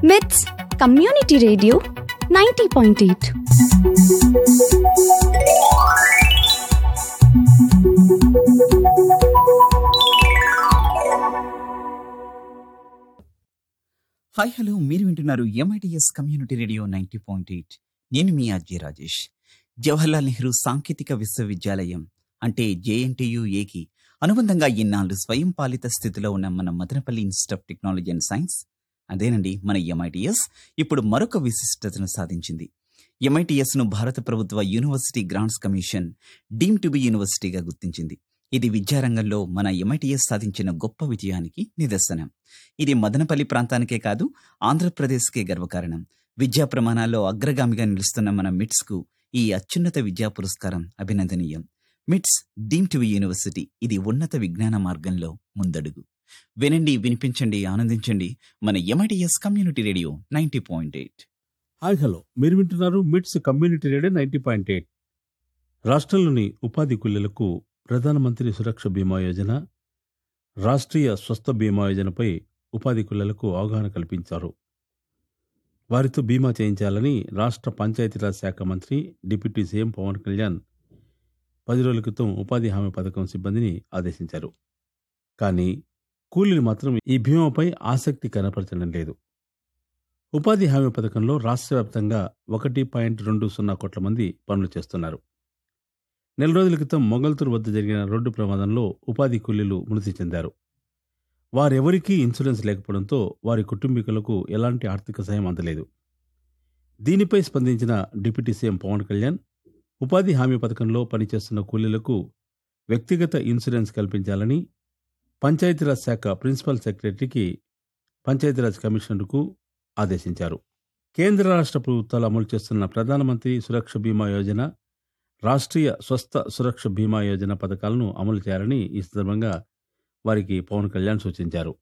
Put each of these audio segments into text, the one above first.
మిట్స్ community radio ninety point eight hi hello మీరు వింటున్నారు MITS community radio ninety point eight నేను మీ అజయ్ రాజేష్ జవహర్లాల్ నెహ్రూ సాంకేతిక విశ్వవిద్యాలయం అంటే జేఎన్టీయు ఏకి అనుబంధంగా ఇన్నాళ్ళు స్వయం పాలిత స్థితిలో ఉన్న మన Madanapalle Institute of Technology and Science అదేనండి మన ఎంఐటిఎస్ ఇప్పుడు మరొక విశిష్టతను సాధించింది ఎంఐటిఎస్ ను భారత ప్రభుత్వ University Grants Commission deem to be యూనివర్సిటీగా గుర్తించింది ఇది విద్యారంగంలో మన ఎంఐటిఎస్ సాధించిన గొప్ప విజయానికి నిదర్శనం ఇది మదనపల్లి ప్రాంతానికే కాదు ఆంధ్రప్రదేశ్కే గర్వకారణం విద్యా ప్రమాణాల్లో అగ్రగామిగా నిలుస్తున్న మన మిట్స్ కు ఈ అత్యున్నత విద్యా పురస్కారం అభినందనీయం మిట్స్ డీమ్ టు యూనివర్సిటీ ఇది ఉన్నత విజ్ఞాన మార్గంలో ముందడుగు వినండి వినిపించండి ఆనందించండి మన MITS community radio ninety point eight hi hello మీరు వింటున్నారు MITS community radio ninety point eight రాష్ట్రంలోని ఉపాధి కూలీలకు ప్రధానమంత్రి సురక్ష బీమా యోజన రాష్ట్రీయ స్వస్థ బీమా యోజనపై ఉపాధి కూలీలకు అవగాహన కల్పించారు వారితో బీమా చేయించాలని రాష్ట్ర పంచాయతీరాజ్ శాఖ మంత్రి డిప్యూటీ సీఎం పవన్ కళ్యాణ్ పది రోజుల క్రితం ఉపాధి హామీ పథకం సిబ్బందిని ఆదేశించారు కానీ కూలీలు మాత్రం ఈ బీమాపై ఆసక్తి కనపరచడం లేదు ఉపాధి హామీ పథకంలో రాష్ట్ర వ్యాప్తంగా ఒకటి పాయింట్ రెండు సున్నా కోట్ల మంది పనులు చేస్తున్నారు నెల రోజుల క్రితం మొగల్తూరు వద్ద జరిగిన రోడ్డు ప్రమాదంలో ఉపాధి కూలీలు మృతి చెందారు వారెవరికీ ఇన్సూరెన్స్ లేకపోవడంతో వారి కుటుంబీకులకు ఎలాంటి ఆర్థిక సాయం అందలేదు దీనిపై స్పందించిన డిప్యూటీ సీఎం పవన్ కళ్యాణ్ ఉపాధి హామీ పథకంలో పనిచేస్తున్న కూలీలకు వ్యక్తిగత ఇన్సూరెన్స్ కల్పించాలని పంచాయతీరాజ్ శాఖ ప్రిన్సిపల్ సెక్రటరీకి పంచాయతీరాజ్ కమిషనర్కు ఆదేశించారు కేంద్ర రాష్ట్ర ప్రభుత్వాలు అమలు చేస్తున్న ప్రధానమంత్రి సురక్ష బీమా యోజన రాష్ట్రీయ స్వస్థ సురక్ష బీమా యోజన పథకాలను అమలు చేయాలని ఈ సందర్భంగా వారికి పవన్ కళ్యాణ్ సూచించారు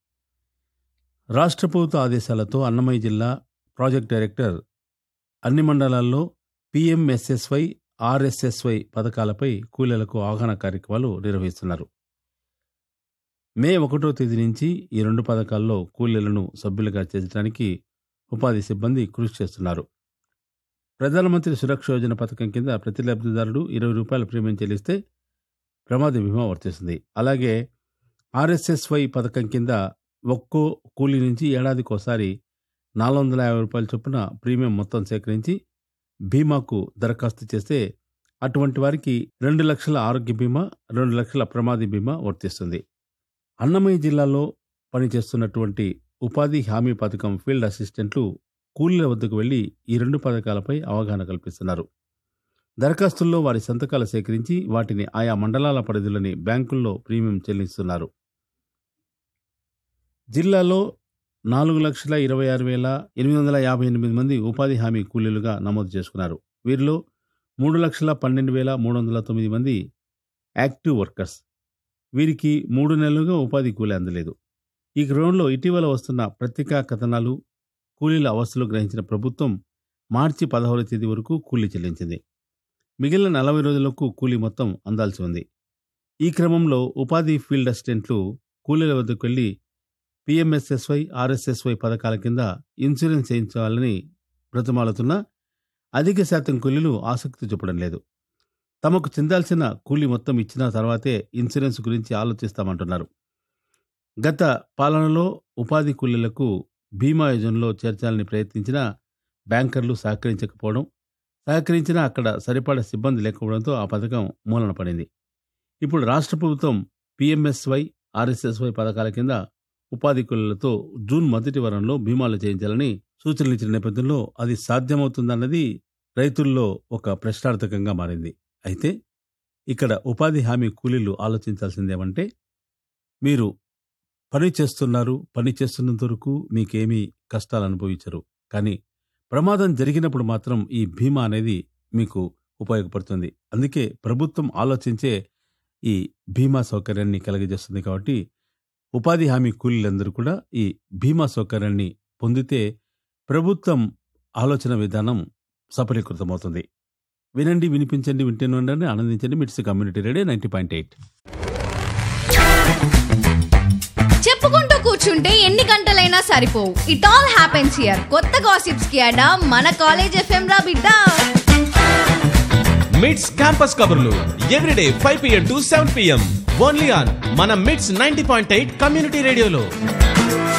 రాష్ట్ర ప్రభుత్వ ఆదేశాలతో అన్నమయ్య జిల్లా ప్రాజెక్ట్ డైరెక్టర్ అన్ని మండలాల్లో పిఎంఎస్ఎస్వై ఆర్ఎస్ఎస్వై పథకాలపై కూలీలకు అవగాహన కార్యక్రమాలు నిర్వహిస్తున్నారు మే ఒకటో తేదీ నుంచి ఈ రెండు పథకాల్లో కూలీలను సభ్యులుగా చేర్చడానికి ఉపాధి సిబ్బంది కృషి చేస్తున్నారు ప్రధానమంత్రి సురక్ష యోజన పథకం కింద ప్రతి లబ్ధిదారుడు ఇరవై రూపాయల ప్రీమియం చెల్లిస్తే ప్రమాద బీమా వర్తిస్తుంది అలాగే ఆర్ఎస్ఎస్వై పథకం కింద ఒక్కో కూలీ నుంచి ఏడాదికోసారి నాలుగు వందల యాభై రూపాయల చొప్పున ప్రీమియం మొత్తం సేకరించి బీమాకు దరఖాస్తు చేస్తే అటువంటి వారికి రెండు లక్షల ఆరోగ్య బీమా రెండు లక్షల ప్రమాద బీమా వర్తిస్తుంది అన్నమయ్య జిల్లాలో పనిచేస్తున్నటువంటి ఉపాధి హామీ పథకం ఫీల్డ్ అసిస్టెంట్లు కూలీల వద్దకు వెళ్లి ఈ రెండు పథకాలపై అవగాహన కల్పిస్తున్నారు దరఖాస్తుల్లో వారి సంతకాలు సేకరించి వాటిని ఆయా మండలాల పరిధిలోని బ్యాంకుల్లో ప్రీమియం చెల్లిస్తున్నారు జిల్లాలో నాలుగు లక్షల ఇరవై ఆరు వేల ఎనిమిది వందల యాభై ఎనిమిది మంది ఉపాధి హామీ కూలీలుగా నమోదు చేసుకున్నారు వీరిలో మూడు లక్షల పన్నెండు వేల మూడు వందల తొమ్మిది మంది యాక్టివ్ వర్కర్స్ వీరికి మూడు నెలలుగా ఉపాధి కూలీ అందలేదు ఈ క్రమంలో ఇటీవల వస్తున్న పత్రికా కథనాలు కూలీల అవస్థలు గ్రహించిన ప్రభుత్వం మార్చి పదహారవ తేదీ వరకు కూలీ చెల్లించింది మిగిలిన నలభై రోజులకు కూలీ మొత్తం అందాల్సి ఉంది ఈ క్రమంలో ఉపాధి ఫీల్డ్ అసిస్టెంట్లు కూలీల వద్దకు వెళ్లి పిఎంఎస్ఎస్వై ఆర్ఎస్ఎస్వై పథకాల కింద ఇన్సూరెన్స్ చేయించాలని బ్రతిమాలుతున్నా అధిక శాతం కూలీలు ఆసక్తి చూపడం లేదు తమకు చెందాల్సిన కూలీ మొత్తం ఇచ్చిన తర్వాతే ఇన్సూరెన్స్ గురించి ఆలోచిస్తామంటున్నారు గత పాలనలో ఉపాధి కూలీలకు బీమా యోజనలో చేర్చాలని ప్రయత్నించినా బ్యాంకర్లు సహకరించకపోవడం సహకరించినా అక్కడ సరిపడా సిబ్బంది లేకపోవడంతో ఆ పథకం మూలన పడింది ఇప్పుడు రాష్ట్ర ప్రభుత్వం పిఎంఎస్వై ఆర్ఎస్ఎస్వై పథకాల కింద ఉపాధి కూలీలతో జూన్ మొదటి వారంలో బీమాలు చేయించాలని సూచనలు ఇచ్చిన నేపథ్యంలో అది సాధ్యమవుతుందన్నది రైతుల్లో ఒక ప్రశ్నార్థకంగా మారింది అయితే ఇక్కడ ఉపాధి హామీ కూలీలు ఆలోచించాల్సిందేమంటే మీరు పని చేస్తున్నారు పని చేస్తున్నంత వరకు మీకేమీ కష్టాలు అనుభవించరు కానీ ప్రమాదం జరిగినప్పుడు మాత్రం ఈ బీమా అనేది మీకు ఉపయోగపడుతుంది అందుకే ప్రభుత్వం ఆలోచించే ఈ బీమా సౌకర్యాన్ని కలగజేస్తుంది కాబట్టి ఉపాధి హామీ కూలీలందరూ కూడా ఈ బీమా సౌకర్యాన్ని పొందితే ప్రభుత్వం ఆలోచన విధానం సఫలీకృతమవుతుంది వినండి వినిపించండి వింటూనే ఉండండి ఆనందించండి MITS community radio ninety point eight చెప్పుకుంటూ కూర్చో కూర్చుంటే ఎన్ని గంటలైనా సరిపోవు ఇట్ ఆల్ హ్యాపెన్స్ హియర్ కొత్త గాసిప్స్ కి అడా మన కాలేజ్ ఎఫ్ఎం రా బిడ్డ మిడ్స్ క్యాంపస్ కబుర్లు everyday five PM to seven PM only on మన MITS ninety point eight community రేడియోలో